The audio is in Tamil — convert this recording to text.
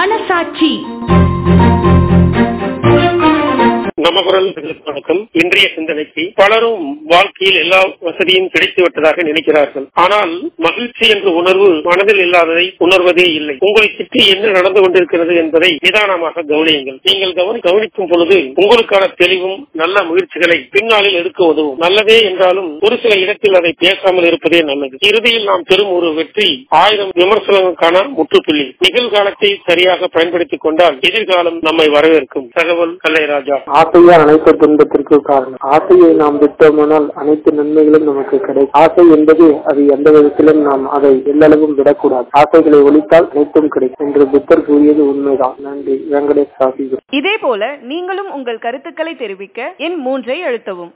மனசாட்சி நமகுரல் வணக்கம் இன்றைய சிந்தனைக்கு பலரும் வாழ்க்கையில் எல்லா வசதியும் கிடைத்து விட்டதாக நினைக்கிறார்கள் ஆனால் மகிழ்ச்சி என்ற உணர்வு மனதில் இல்லாததை உணர்வதே இல்லை உங்களை சுற்றி என்ன நடந்து கொண்டிருக்கிறது என்பதை நிதானமாக கவனியுங்கள் நீங்கள் கவனி கவனிக்கும் பொழுது உங்களுக்கான தெளிவும் நல்ல முயற்சிகளை பின்னாளில் எடுக்க உதவும் நல்லதே என்றாலும் ஒரு சில இடத்தில் அதை பேசாமல் இருப்பதே நல்லது இறுதியில் நாம் பெறும் ஒரு வெற்றி ஆயிரம் விமர்சனங்களுக்கான முற்றுப்புள்ளி நிகழ்காலத்தை சரியாக பயன்படுத்திக் கொண்டால் எதிர்காலம் நம்மை வரவேற்கும் தகவல் கல்லைராஜா ஆசையே அனைத்து துன்பத்திற்கு காரணம் ஆசையை நாம் விட்டோமானால் அனைத்து நன்மைகளும் நமக்கு கிடைக்கும் ஆசை என்பது அது எந்த விதத்திலும் நாம் அதை எல்லளவும் விடக்கூடாது ஆசைகளை ஒழித்தால் அனைத்தும் கிடைக்கும் என்று புத்தர் கூறியது உண்மைதான் நன்றி வெங்கடேஷ் ராசி இதே போல நீங்களும் உங்கள் கருத்துக்களை தெரிவிக்க எண் மூன்றை அழுத்தவும்